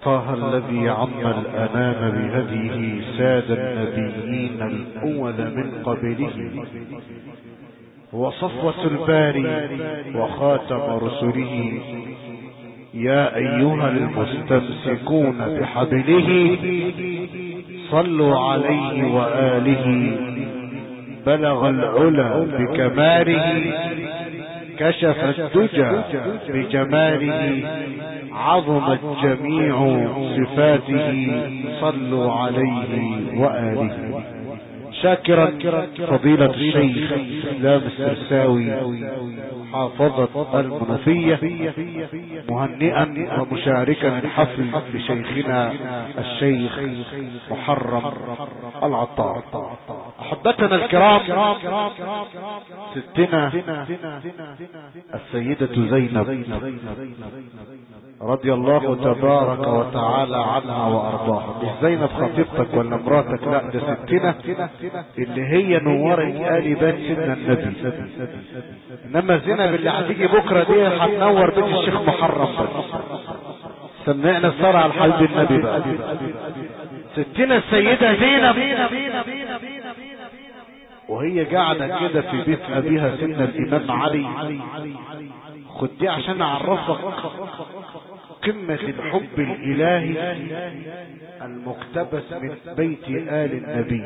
طه الذي عم الأنام بهديه ساد النبيين الأول من قبله وصفوة الباري وخاتم رسله يا أيها المستمسكون بحبله صلوا عليه وآله بلغ العلا بكماله كشف الدجى بجماله عظمت جميع صفاته صلوا عليه وآله شاكرا فضيلة الشيخ اسلام السرساوي حافظة المنوفية مهنئا ومشاركا الحفل لشيخنا الشيخ محرم العطار احبتنا الكرام ستنا السيدة زينب رضي الله تبارك وتعالى عنها وارضاها مش زينب خطيبتك ولا مراتك لا ده ستنا اللي هي نورت آل بيت سيدنا النبي انما زينب اللي هتيجي بكره دي هتنور بيت الشيخ محرم بس سمعنا الصلاة على حبيب النبي بقى ستنا السيدة زينب وهي قاعدة كده في بيت أبيها سيدنا الإمام علي خد دي عشان أعرفك قمة الحب الإلهي المقتبس من بيت آل النبي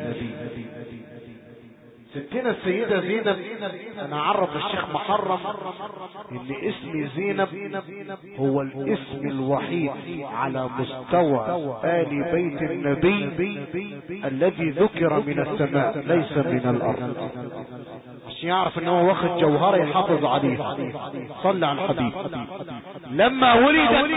ستنا السيدة زينب انا اعرف الشيخ محرم ان اسم زينب هو الاسم الوحيد على مستوى آل بيت النبي الذي ذكر من السماء ليس من الارض عشان يعرف ان هو واخد جوهرة يحافظ عليها صلى على الحبيب لما ولد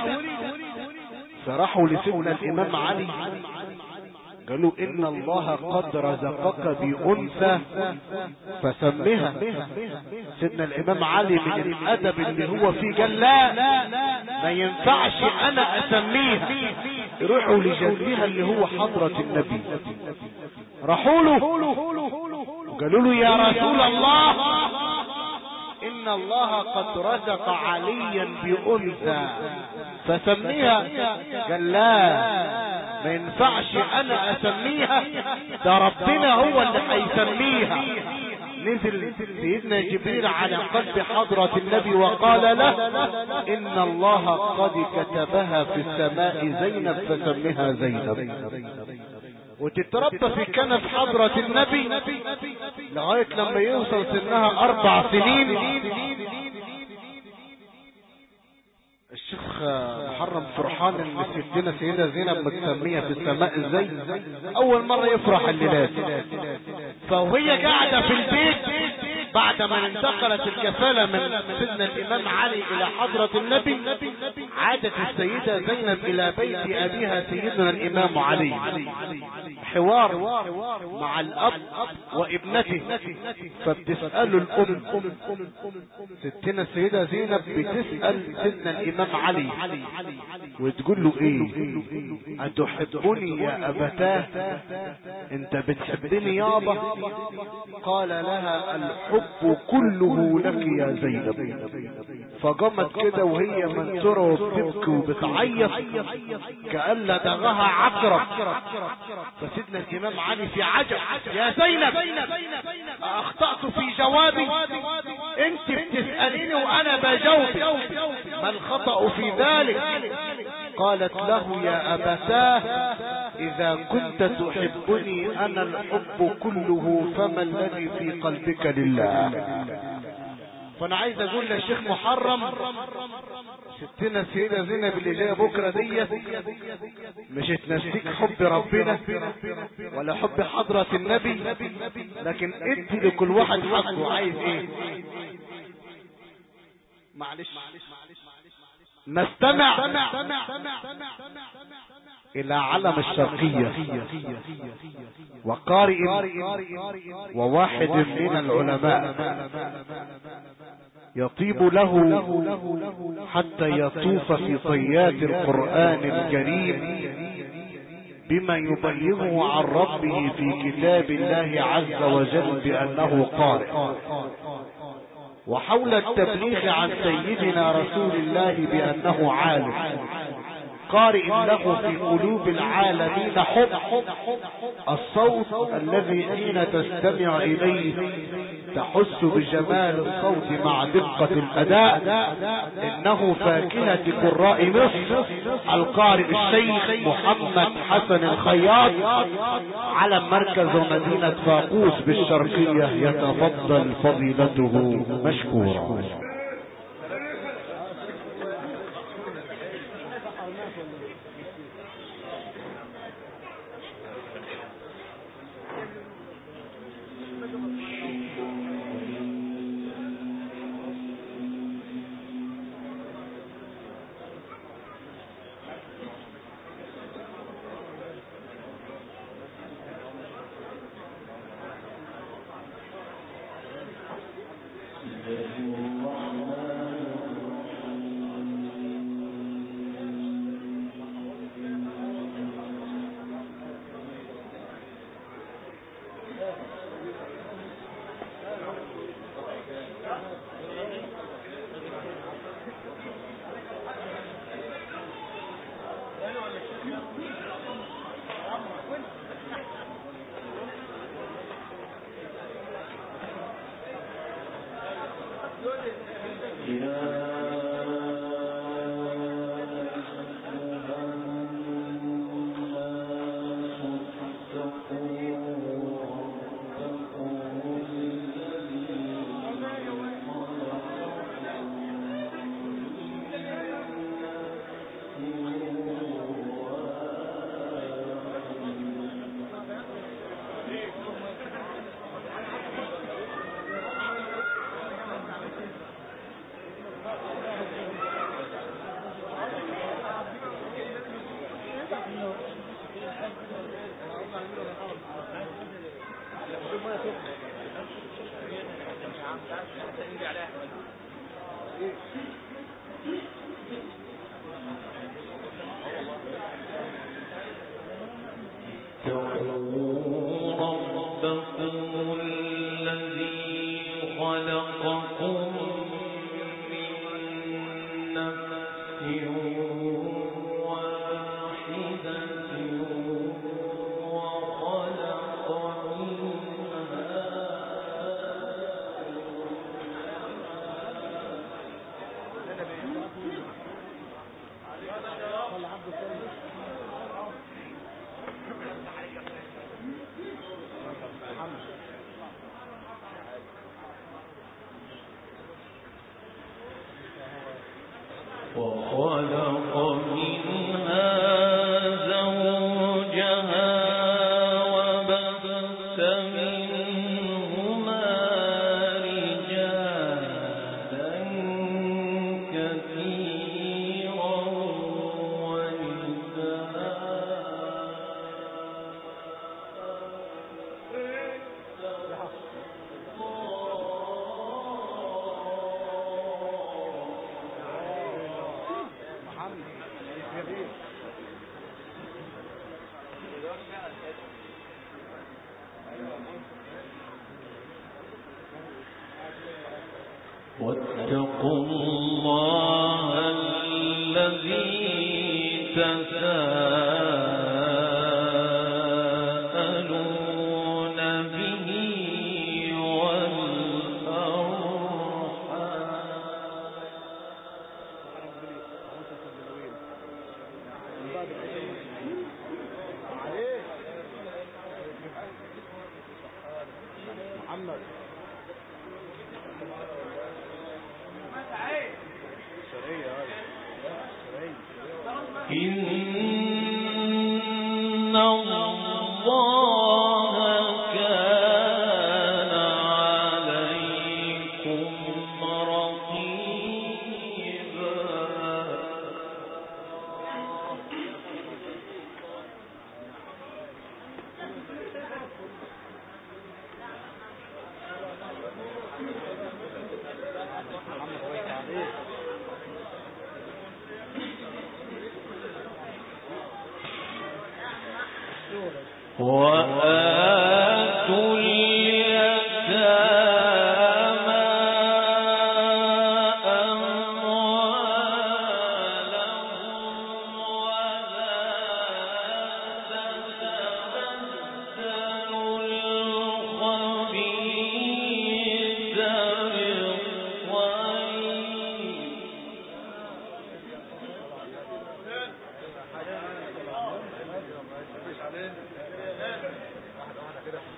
فراحوا لسيدنا الامام علي قالوا ان الله قد رزقك بانثى فسمها سيدنا الامام علي من الادب اللي هو فيه قال لا ما ينفعش انا اسميها روحوا لجدها اللي هو حضرة النبي راحوا له قالوا له يا رسول الله ان الله قد رزق عليا بانثى فسميها قال لا ما ينفعش انا اسميها ده ربنا هو اللي هيسميها نزل سيدنا جبريل على قلب حضرة النبي وقال له ان الله قد كتبها في السماء زينب فسمها زينب وتتربى في كنف حضرة النبي لغاية لما يوصل سنها اربع سنين الشيخ محرم فرحان ان ستنا سيدة زينب متسمية في السماء ازاي اول مرة يفرح الليلات فوهي قاعدة في البيت بعد ما انتقلت الكفالة من سيدنا الامام علي الى حضرة النبي عادت السيدة زينب الى بيت ابيها سيدنا الامام علي حوار مع الاب وابنته فبتسأله الام ستنا السيدة زينب بتسأل سيدنا الامام علي وتقول له ايه اتحبني يا ابتاه انت بتحبني يابا قال لها الحب كله لك يا زينب فقامت كده وهي منصورة وبتبكي وبتعيط كأن لدغها عقرب فسيدنا الامام علي في عجب يا زينب اخطأت في جوابي انت بتسأليني وانا بجاوب ما الخطأ في ذلك قالت له يا أبتاه إذا كنت تحبني أنا الحب كله فما الذي في قلبك لله فأنا عايز أقول للشيخ محرم ستنا السيدة زينب اللي جاية بكرة ديت مش تنسيك حب ربنا ولا حب حضرة النبي لكن ادي لكل واحد حقه عايز ايه معلش نستمع الى علم الشرقية وقارئ وواحد من العلماء يطيب له حتى يطوف في طيات القرآن الكريم بما يبلغه عن ربه في كتاب الله عز وجل بأنه قارئ وحول التبليغ عن سيدنا رسول الله بأنه عالم قارئ له في قلوب العالمين حب الصوت الذي حين تستمع إليه تحس بجمال الصوت مع دقة الأداء إنه فاكهة قراء مصر القارئ الشيخ محمد حسن الخياط على مركز ومدينة فاقوس بالشرقية يتفضل فضيلته مشكورا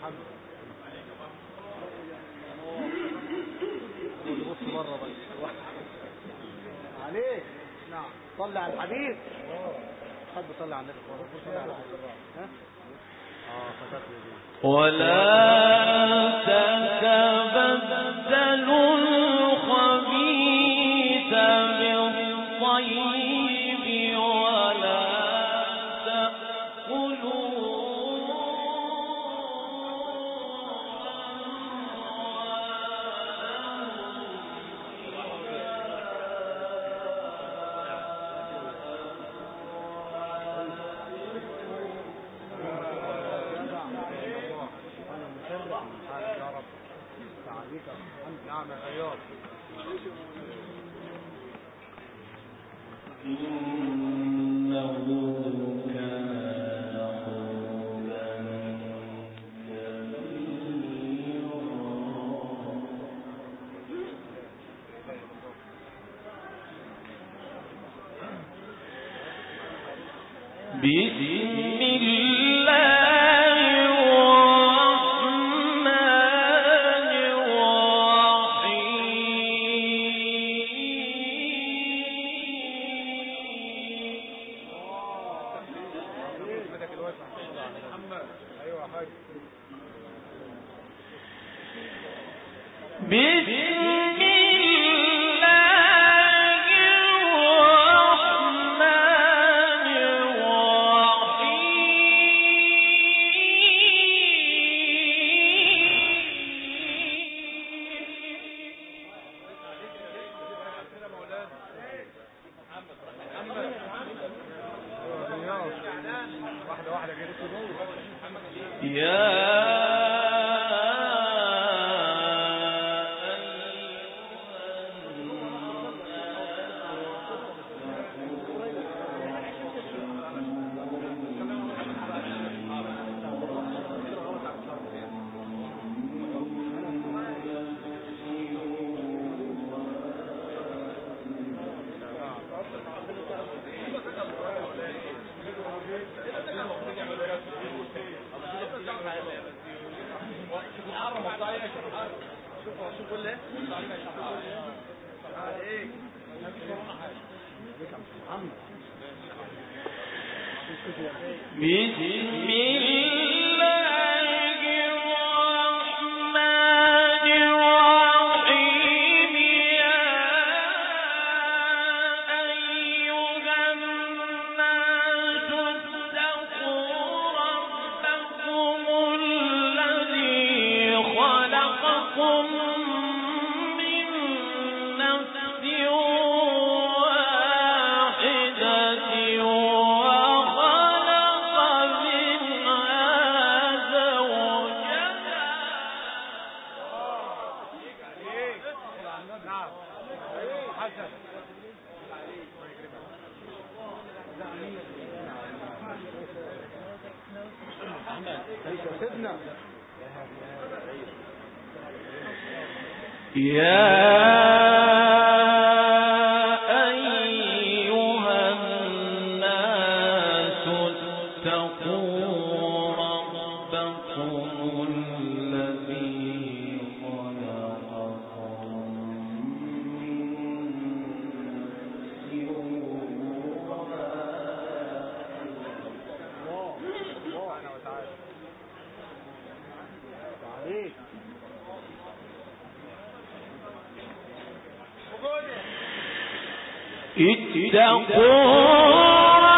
بص بره بس عليه نعم صلي على الحبيب حد صلي على النبي صلي على ها اه فتاة ولا تتبدلوا الخبيث بالطيب اتقوا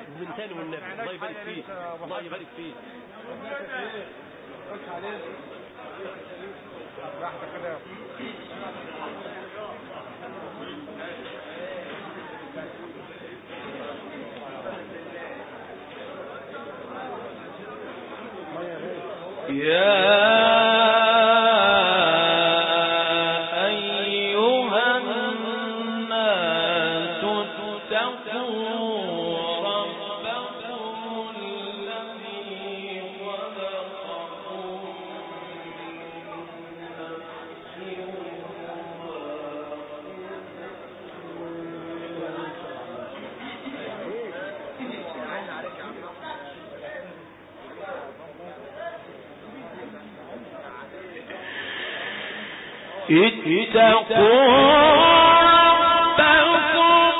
عليه يا أيها الناس اتقوا ربكم الذي خلقكم من اتقوا ربكم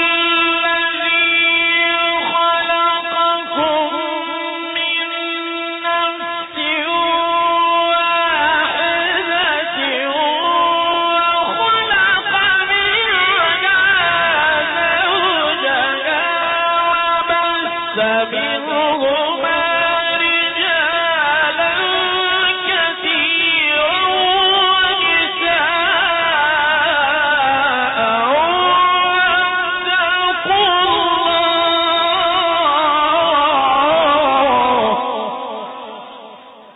الذي خلقكم من نفس واحدة وخلق منها زوجها وبث منهما رجالا كثيرا ونساء واتقوا الله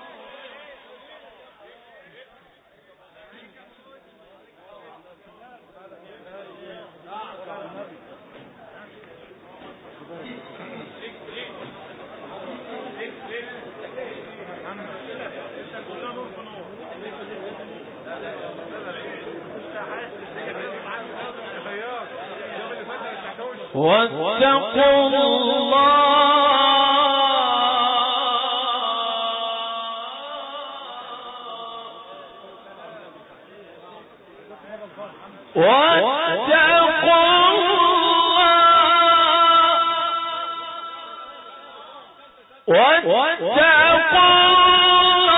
واتقوا الله واتقوا الله واتقوا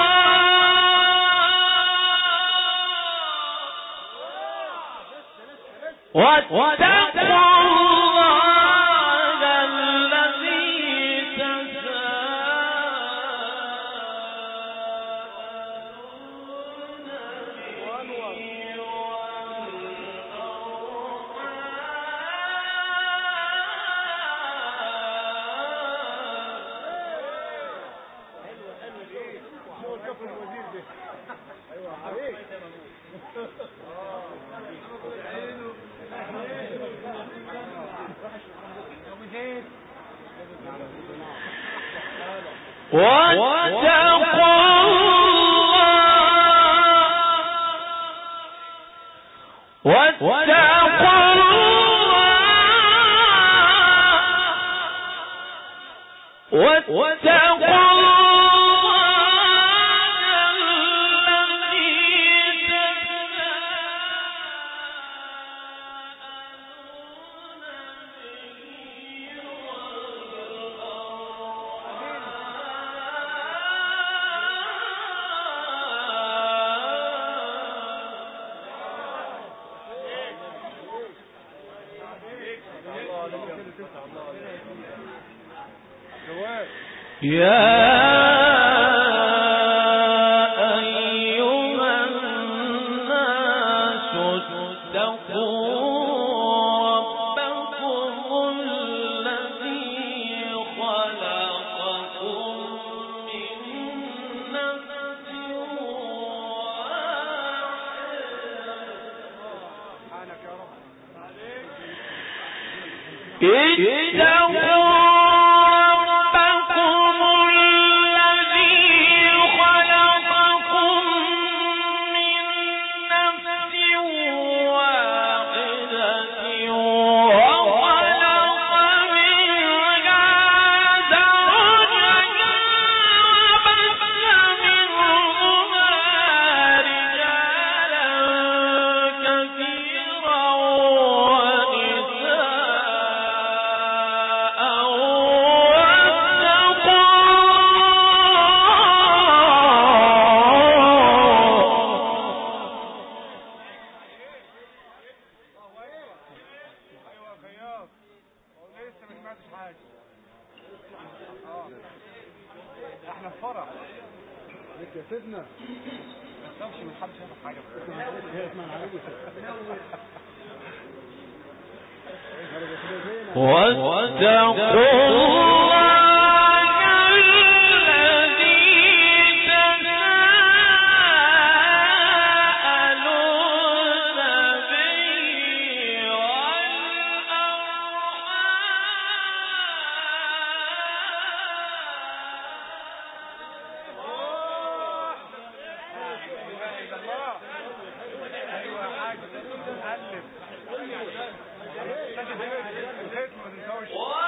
الله واتقوا الله الذي تساءلون به واتقوا الله واتقوا الله واتقوا الله الذي يا أيها الناس اتقوا ربكم الذي خلقكم من نفس واحدة اتقوا ربكم الذي خلقكم من نفس واحدة وخلق منها زوجها وبث منهما رجالا كثيرا ونساء واتقوا الله ايوه يا خياط هو لسه ما سمعتش حاجه اه احنا في فرح يا سيدنا ما تخافش من حد شايف حاجه اسمع العربي واتقوا الله الذي تساءلون به والأرحام ايوه يا حاج قلب لكن الختم ما تنساوش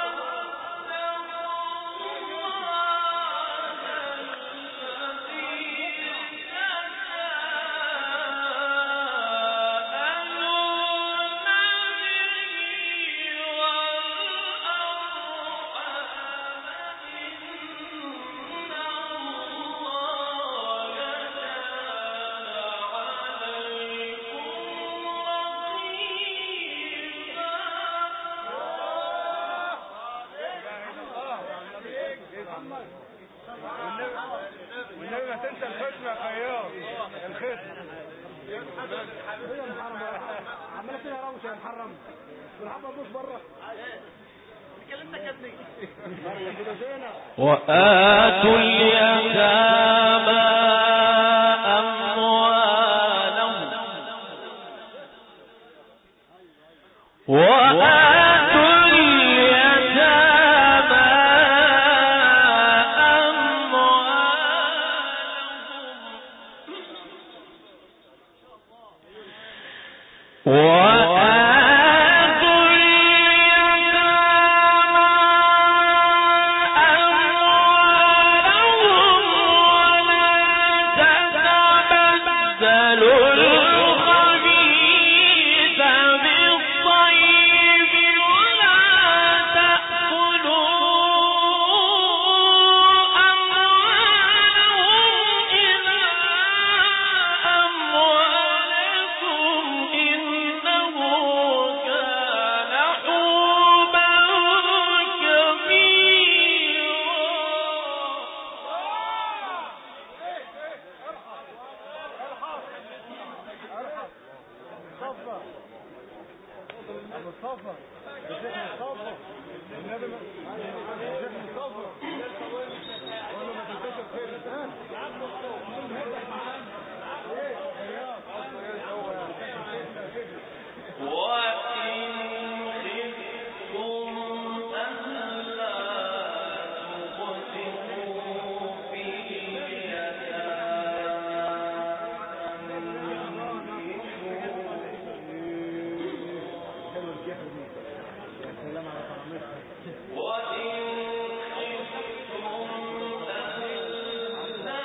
والنبي ما تنسى الختم يا خياط الختم عمال كده يا روشه يا محرم والحبه تبص بره كلمتك يا ابني كده زينه وآتوا اليتامى أموالهم وآتوا اليتامى أموالهم وآتوا اليتامى أموالهم ولا تتبدلوا الخبيث بالطيب ولا تأكلوا أموالهم إلى أموالكم إنه كان حوبا كبيرا صفا ابو صفا الشيخ مصطفى النبي م- الشيخ مصطفى قول له ما تنساش الخير ها وإن خفتم ألا تقسطوا في حلو الجهل دي يا سلام على طعمتها وإن خفتم ألا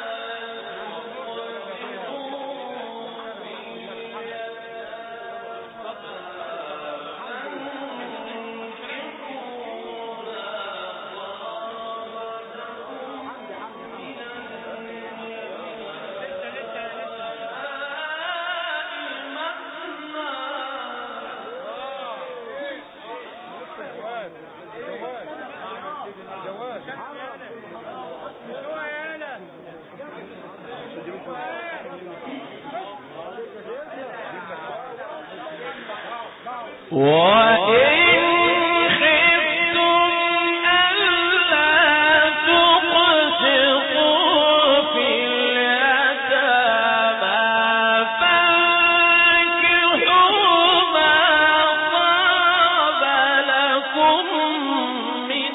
جواز جواز جواز شو يا هلا وإن خفتم ألا تقسطوا في اليتامى فانكحوا ما طاب لكم من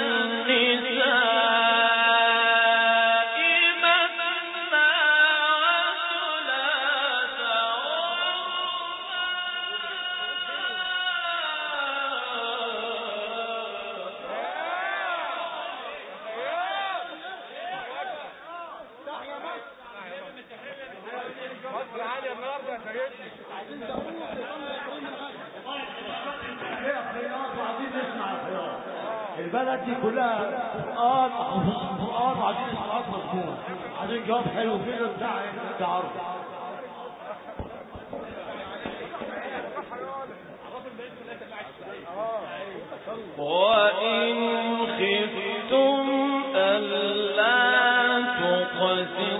النساء مثنى وثلاث مصر عالية النهارده يا سيدي البلد دي كلها قرآن قرآن وعايزين حلقات مضمون عايزين جواب حلو كده بتاع التعرض وإن خفتم ألا تقسطوا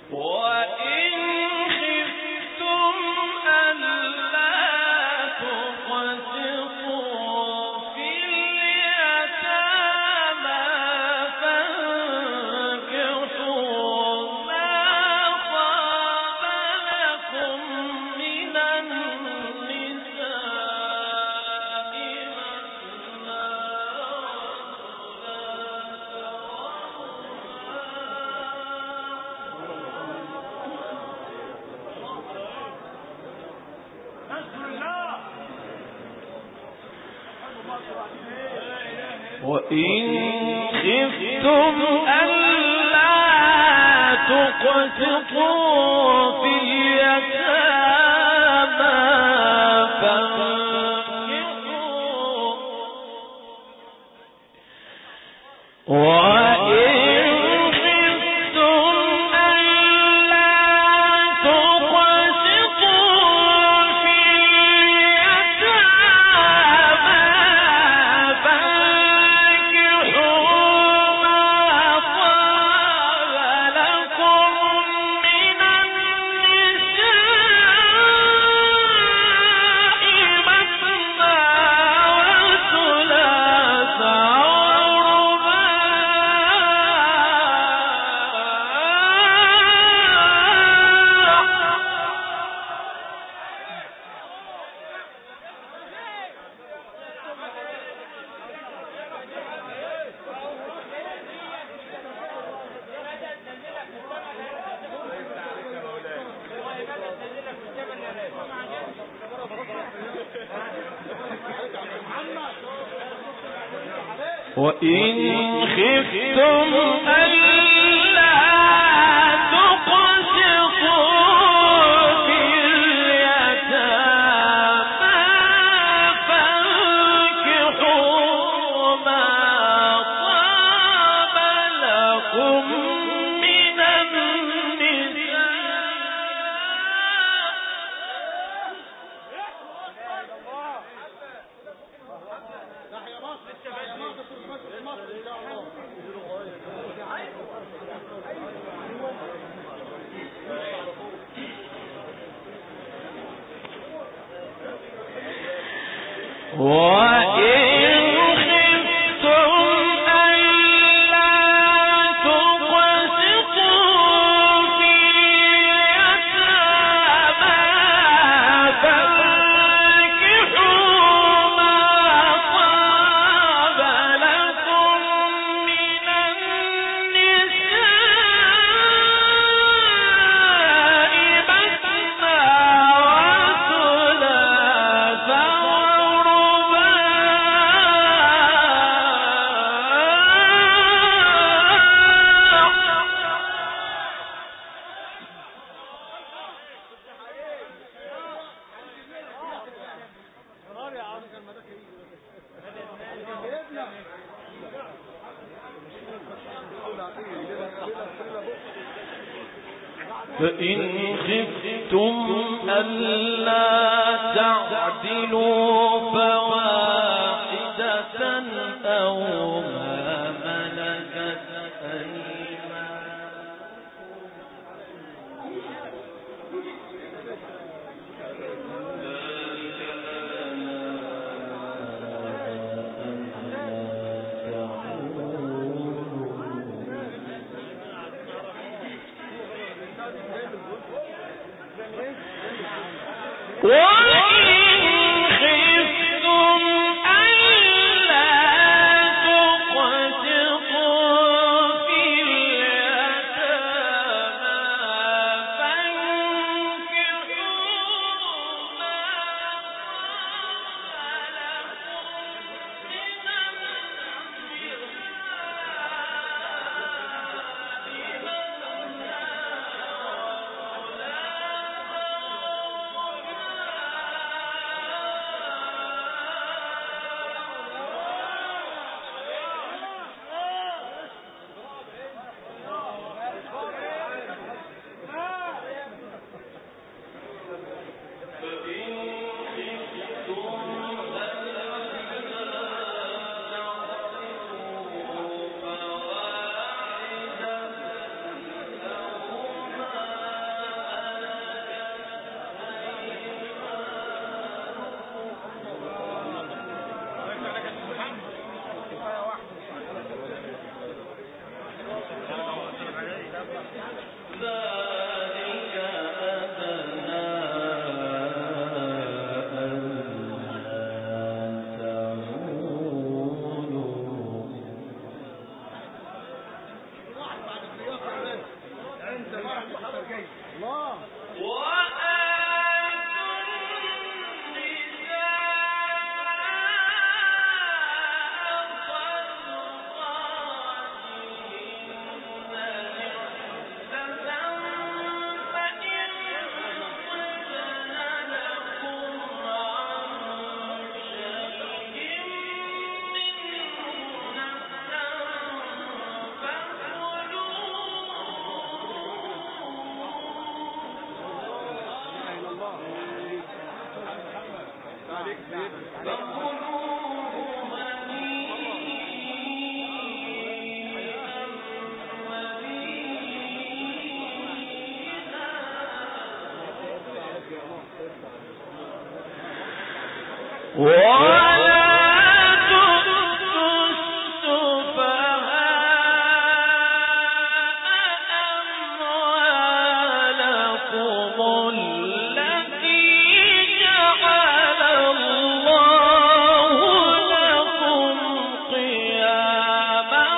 وإن خفتم ألا تقسطوا في اليتامى فانكحوا ما طاب لكم من النساء وإن خفتم ألا تقسطوا في اليتامى فانكحوا وإن خفتم ألا تقسطوا في اليتامى فانكحوا ما طاب لكم من النساء مثنى وثلاث ورباع وإن خفتم ألا تقسطوا في اليتامى فانكحوا ما طاب لكم من النساء وإن خفتم ألا تقسطوا في اليتامى فانكحوا ما طاب لكم من النساء مثنى وثلاث ورباع فإن خفتم ألا تعدلوا فواحدة أو ما ملكت أيمانكم وإن خفتم ألا تقسطوا في اليتامى فانكحوا ما طاب لكم من النساء ذلك أدنى ألا تعولوا ولا تؤتوا السفهاء أموالكم التي جعل الله لكم قياما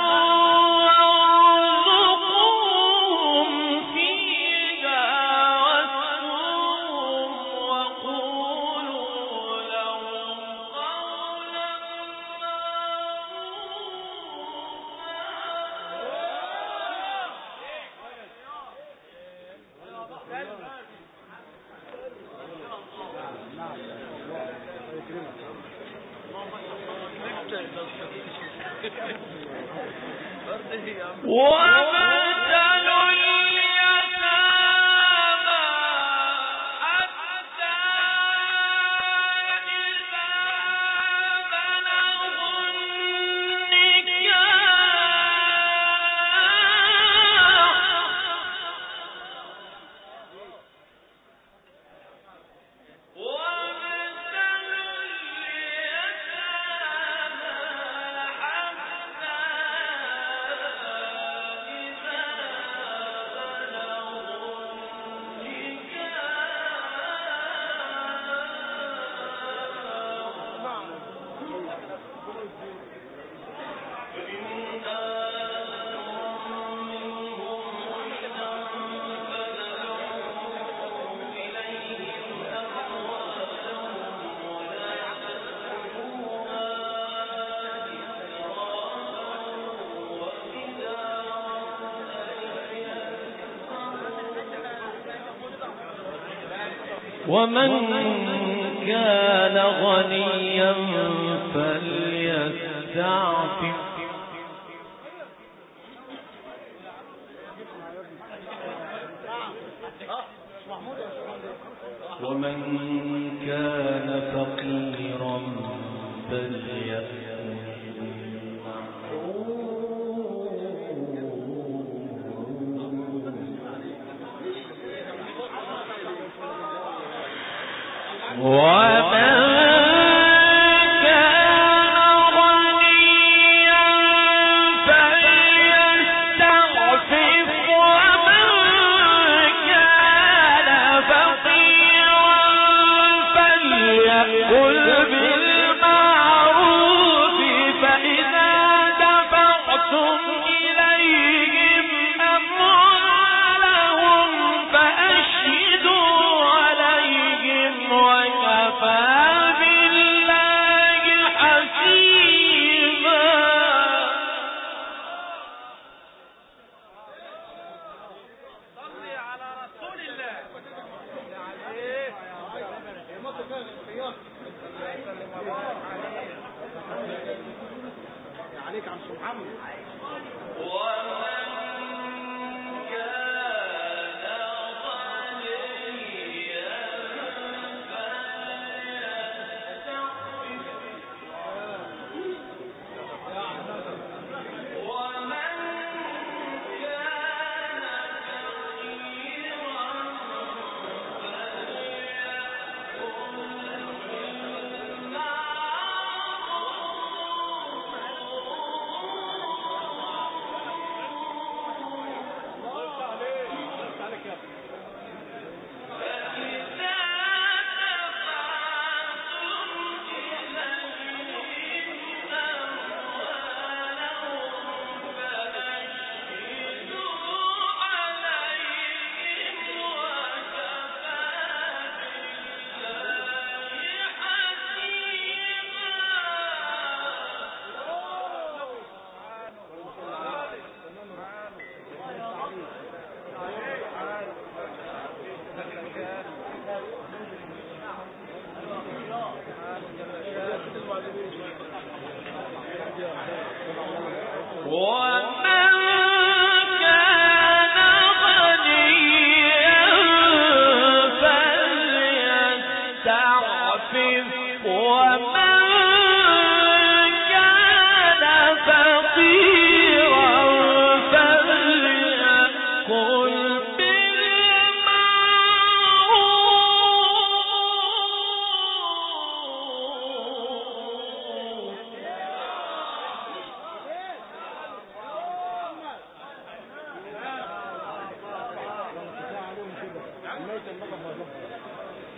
وارزقوهم فيها واكسوهم وقولوا لهم قولا وابتلوا اليتامى حتى إذا بلغوا النكاح وابتلوا اليتامى حتى إذا بلغوا النكاح فإن آتوا منهم رشدا فادفعوا إليهم أموالهم ولا تأكلوها إسرافا وبدارا ومن كان غنيا فليستعفف ومن كان فقيرا فليأكل ومن كان غنيا فليستعفف ومن كان فقيرا فليأكل بالمعروف فإذا دفعتم إليهم أموالهم فأشهدوا عليهم وكفى بالله حسيبا صلي على رسول الله عليك عم محمد ومن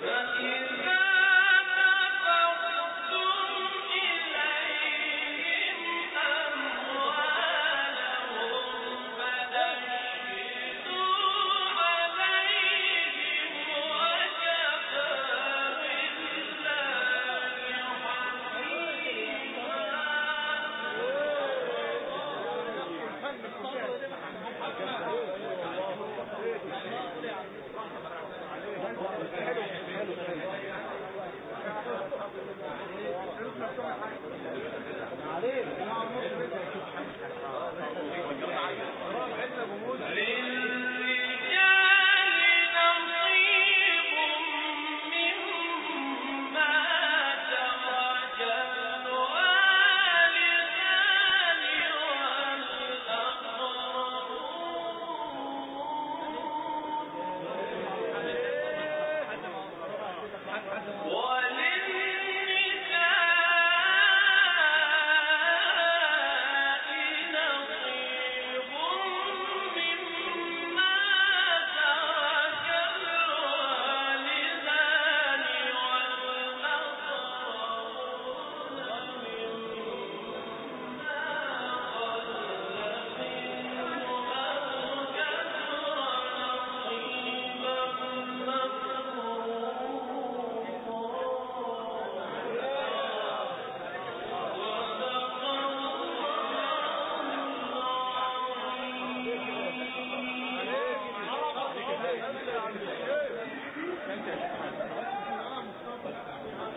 فإذا